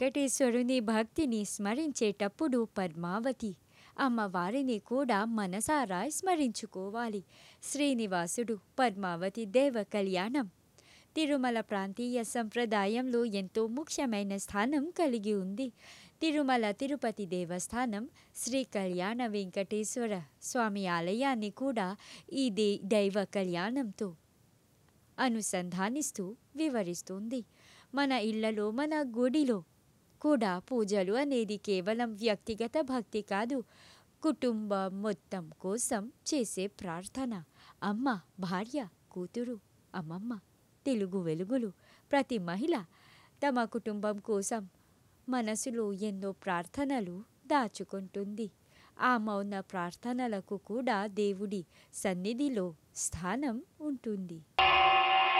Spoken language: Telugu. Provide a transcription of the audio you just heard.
వెంకటేశ్వరుని భక్తిని స్మరించేటప్పుడు పద్మావతి అమ్మవారిని కూడా మనసారా స్మరించుకోవాలి శ్రీనివాసుడు పద్మావతి దేవ కళ్యాణం తిరుమల ప్రాంతీయ సంప్రదాయంలో ఎంతో ముఖ్యమైన స్థానం కలిగి ఉంది తిరుమల తిరుపతి దేవస్థానం శ్రీ కళ్యాణ వెంకటేశ్వర స్వామి ఆలయాన్ని కూడా ఈ దే దైవ కళ్యాణంతో అనుసంధానిస్తూ వివరిస్తుంది మన ఇళ్లలో మన గుడిలో కూడా పూజలు అనేది కేవలం వ్యక్తిగత భక్తి కాదు కుటుంబం మొత్తం కోసం చేసే ప్రార్థన అమ్మ భార్య కూతురు అమ్మమ్మ తెలుగు వెలుగులు ప్రతి మహిళ తమ కుటుంబం కోసం మనసులో ఎన్నో ప్రార్థనలు దాచుకుంటుంది ఆ మౌన ప్రార్థనలకు కూడా దేవుడి సన్నిధిలో స్థానం ఉంటుంది